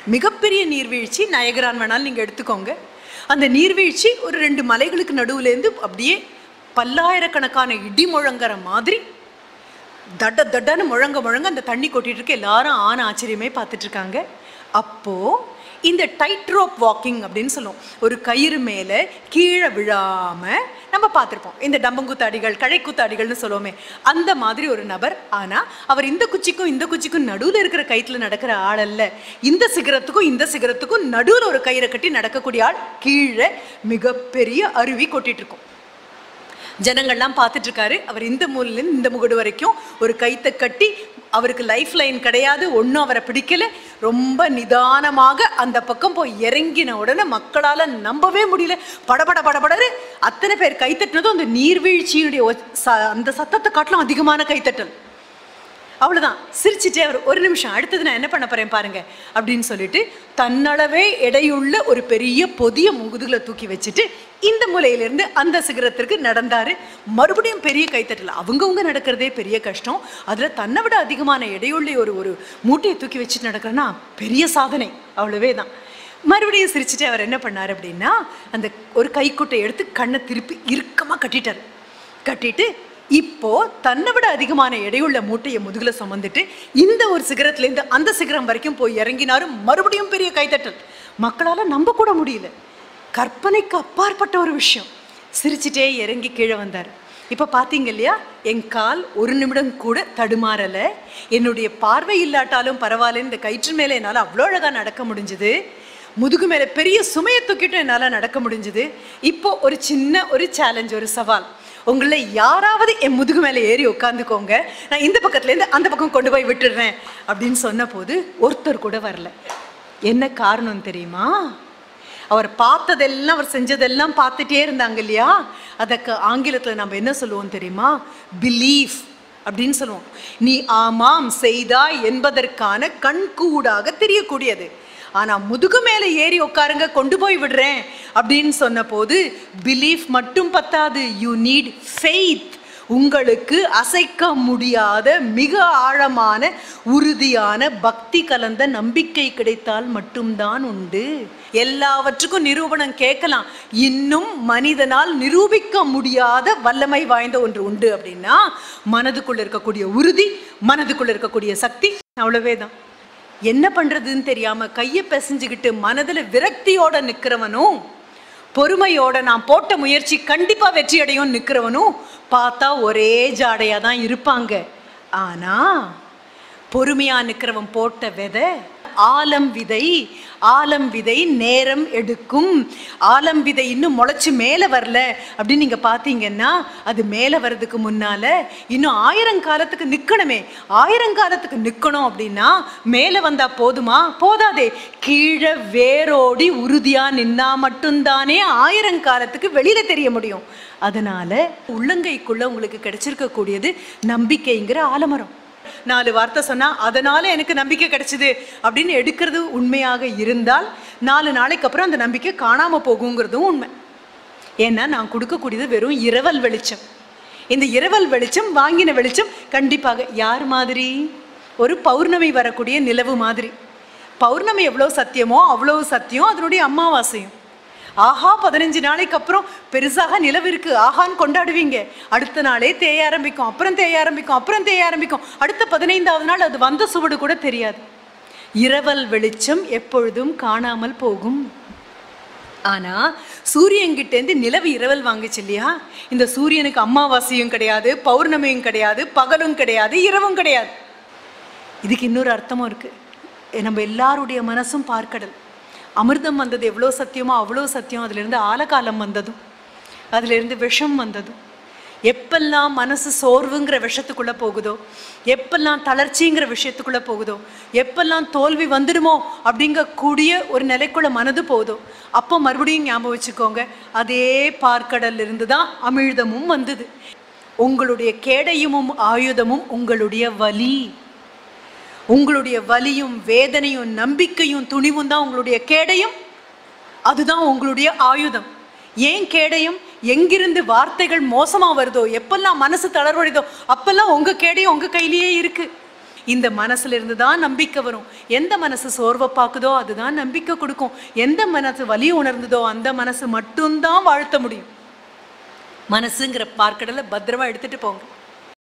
மிகப்பெரிய நீர்வீழ்ச்சி நயகரான் வேணாலும் நீங்கள் எடுத்துக்கோங்க அந்த நீர்வீழ்ச்சி ஒரு ரெண்டு மலைகளுக்கு நடுவுலேருந்து அப்படியே பல்லாயிரக்கணக்கான இடி முழங்குற மாதிரி தட தடன்னு முழங்க முழங்க அந்த தண்ணி கொட்டிட்டு இருக்கு எல்லாரும் ஆன ஆச்சரியமே பார்த்துட்டு இருக்காங்க அப்போ இந்த டைட் ரோப் வாக்கிங் அப்படின்னு சொல்லுவோம் ஒரு கயிறு மேலே கீழே விழாம நம்ம பார்த்துருப்போம் இந்த டம்பங்குத்தாடிகள் கழைக்குத்தாடிகள்னு சொல்லுவோமே அந்த மாதிரி ஒரு நபர் ஆனா அவர் இந்த குச்சிக்கும் இந்த குச்சிக்கும் நடுவில் இருக்கிற கயிற்றுல நடக்கிற ஆள் அல்ல இந்த சிகரத்துக்கும் இந்த சிகரத்துக்கும் நடுவில் ஒரு கயிறை கட்டி நடக்கக்கூடிய ஆள் கீழே மிகப்பெரிய அருவி கொட்டிட்டு இருக்கும் ஜனங்கள்லாம் பார்த்துட்டு இருக்காரு அவர் இந்த மூலையிலேருந்து இந்த முகடு வரைக்கும் ஒரு கைத்தை கட்டி அவருக்கு லைஃப் லைன் கிடையாது ஒன்றும் அவரை பிடிக்கல ரொம்ப நிதானமாக அந்த பக்கம் போய் இறங்கின உடனே மக்களால் நம்பவே முடியல படபட படபடன்னு அத்தனை பேர் கைத்தட்டினதும் அந்த நீர்வீழ்ச்சியினுடைய ஒ- ச- அந்த சத்தத்தை காட்டிலும் அதிகமான கைத்தட்டல் அவ்வளவுதான் சிரிச்சிட்டே அவர் ஒரு நிமிஷம் அடுத்தது நான் என்ன பண்ண போறேன் பாருங்க அப்படின்னு சொல்லிட்டு தன்னளவே எடையுள்ள ஒரு பெரிய பொதிய முகுதுகளை தூக்கி வச்சுட்டு இந்த மூலையிலிருந்து அந்த சிகரத்திற்கு நடந்தாரு மறுபடியும் பெரிய கைத்தட்டல் அவங்கவுங்க நடக்கிறதே பெரிய கஷ்டம் அதுல தன்னை விட அதிகமான எடையுள்ள ஒரு ஒரு மூட்டையை தூக்கி வச்சுட்டு நடக்கிறேன்னா பெரிய சாதனை அவ்வளவே தான் மறுபடியும் சிரிச்சுட்டு அவர் என்ன பண்ணார் அப்படின்னா அந்த ஒரு கைக்குட்டை எடுத்து கண்ணை திருப்பி இறுக்கமா கட்டிட்டார் கட்டிட்டு இப்போ தன்னை விட அதிகமான எடையுள்ள மூட்டையை முதுகுல சுமந்துட்டு இந்த ஒரு சிகரத்துலேருந்து அந்த சிகரம் வரைக்கும் போய் இறங்கினாரும் மறுபடியும் பெரிய கைத்தட்டல் மக்களால நம்ப கூட முடியல கற்பனைக்கு அப்பாற்பட்ட ஒரு விஷயம் சிரிச்சிட்டே இறங்கி கீழே வந்தார் இப்போ பார்த்தீங்க இல்லையா என் கால் ஒரு நிமிடம் கூட தடுமாறலை என்னுடைய பார்வை இல்லாட்டாலும் பரவாயில்ல இந்த கயிற்று மேலே என்னால் அவ்வளோ அழகாக நடக்க முடிஞ்சுது முதுகு மேலே பெரிய சுமையை தூக்கிட்டும் என்னால் நடக்க முடிஞ்சுது இப்போ ஒரு சின்ன ஒரு சேலஞ்ச் ஒரு சவால் உங்களை யாராவது என் முதுகு மேலே ஏறி உட்காந்துக்கோங்க நான் இந்த பக்கத்துலேருந்து அந்த பக்கம் கொண்டு போய் விட்டுடுறேன் அப்படின்னு சொன்ன போது ஒருத்தர் கூட வரல என்ன காரணம் தெரியுமா அவர் பார்த்ததெல்லாம் அவர் செஞ்சதெல்லாம் பார்த்துட்டே இருந்தாங்க இல்லையா அதற்கு ஆங்கிலத்தில் நம்ம என்ன சொல்லுவோம் தெரியுமா பிலீஃப் அப்படின்னு சொல்லுவோம் நீ ஆமாம் செய்தாய் என்பதற்கான கண்கூடாக தெரியக்கூடியது ஆனா முதுகு மேலே ஏறி உட்காருங்க கொண்டு போய் விடுறேன் அப்படின்னு சொன்ன போது பிலீஃப் மட்டும் பத்தாது யூ நீட் ஃபெய்த் உங்களுக்கு அசைக்க முடியாத மிக ஆழமான உறுதியான பக்தி கலந்த நம்பிக்கை கிடைத்தால் மட்டும்தான் உண்டு எல்லாவற்றுக்கும் நிரூபணம் கேட்கலாம் இன்னும் மனிதனால் நிரூபிக்க முடியாத வல்லமை வாய்ந்த ஒன்று உண்டு அப்படின்னா மனதுக்குள்ள இருக்கக்கூடிய உறுதி மனதுக்குள்ள இருக்கக்கூடிய சக்தி அவ்வளவே தான் என்ன பண்றதுன்னு தெரியாம கையை பிசைஞ்சுக்கிட்டு மனதுல விரக்தியோட நிக்கிறவனும் பொறுமையோட நான் போட்ட முயற்சி கண்டிப்பா வெற்றி அடையும் நிக்கிறவனும் பார்த்தா ஒரே ஜாடையா தான் இருப்பாங்க ஆனா பொறுமையா நிக்கிறவன் போட்ட விதை ஆலம் விதை ஆலம் விதை நேரம் எடுக்கும் ஆலம் விதை இன்னும் முளைச்சு மேலே வரல அப்படின்னு நீங்க பார்த்தீங்கன்னா அது மேலே வர்றதுக்கு முன்னால இன்னும் ஆயிரம் காலத்துக்கு நிக்கணுமே ஆயிரம் காலத்துக்கு நிக்கணும் அப்படின்னா மேலே வந்தா போதுமா போதாதே கீழே வேரோடி உறுதியா நின்னா மட்டும்தானே ஆயிரம் காலத்துக்கு வெளியில தெரிய முடியும் அதனால உள்ளங்கைக்குள்ள உங்களுக்கு கிடைச்சிருக்கக்கூடியது நம்பிக்கைங்கிற ஆலமரம் நாலு வார்த்தை சொன்னா அதனால எனக்கு நம்பிக்கை கிடைச்சது அப்படின்னு எடுக்கிறது உண்மையாக இருந்தால் நாலு நாளைக்கு அப்புறம் அந்த நம்பிக்கை காணாம போகுங்கிறதும் உண்மை ஏன்னா நான் கொடுக்கக்கூடியது வெறும் இரவல் வெளிச்சம் இந்த இரவல் வெளிச்சம் வாங்கின வெளிச்சம் கண்டிப்பாக யார் மாதிரி ஒரு பௌர்ணமி வரக்கூடிய நிலவு மாதிரி பௌர்ணமி எவ்வளோ சத்தியமோ அவ்வளோ சத்தியம் அதனுடைய அமாவாசையும் ஆஹா பதினஞ்சு நாளைக்கு அப்புறம் பெருசாக நிலவு இருக்கு ஆஹான்னு கொண்டாடுவீங்க அடுத்த நாளே தேய ஆரம்பிக்கும் அப்புறம் தேய ஆரம்பிக்கும் அப்புறம் தேய ஆரம்பிக்கும் அடுத்த பதினைந்தாவது நாள் அது வந்த சுவடு கூட தெரியாது இரவல் வெளிச்சம் எப்பொழுதும் காணாமல் போகும் ஆனா சூரியன்கிட்டேருந்து நிலவு இரவல் வாங்குச்சு இல்லையா இந்த சூரியனுக்கு அமாவாசையும் கிடையாது பௌர்ணமியும் கிடையாது பகலும் கிடையாது இரவும் கிடையாது இதுக்கு இன்னொரு அர்த்தமும் இருக்கு எ- நம்ம எல்லாருடைய மனசும் பார்க்கடல் அமிர்தம் வந்தது எவ்வளோ சத்தியமோ அவ்வளோ சத்தியம் அதிலிருந்து ஆலகாலம் வந்ததும் அதிலிருந்து விஷம் வந்ததும் எப்பெல்லாம் மனசு சோர்வுங்கிற விஷத்துக்குள்ள போகுதோ எப்பெல்லாம் தளர்ச்சிங்கிற விஷயத்துக்குள்ள போகுதோ எப்பெல்லாம் தோல்வி வந்துடுமோ அப்படிங்கக்கூடிய ஒரு நிலைக்குள்ள மனது போகுதோ அப்போ மறுபடியும் ஞாபகம் வச்சுக்கோங்க அதே பார்க்கடல்ல இருந்து தான் அமிழ்தமும் வந்தது உங்களுடைய கேடயமும் ஆயுதமும் உங்களுடைய வலி உங்களுடைய வலியும் வேதனையும் நம்பிக்கையும் துணிவும் தான் உங்களுடைய கேடயம் அதுதான் உங்களுடைய ஆயுதம் ஏன் கேடயம் எங்கிருந்து வார்த்தைகள் மோசமா வருதோ எப்பெல்லாம் மனசு தளர்வடைதோ அப்பெல்லாம் உங்க கேடயம் உங்க கையிலேயே இருக்கு இந்த மனசுல இருந்து தான் நம்பிக்கை வரும் எந்த மனசு சோர்வை பார்க்குதோ அதுதான் நம்பிக்கை கொடுக்கும் எந்த மனசு வலி உணர்ந்ததோ அந்த மனசு மட்டும்தான் வாழ்த்த முடியும் மனசுங்கிற பார்க்கடலை பத்திரமா எடுத்துட்டு போங்க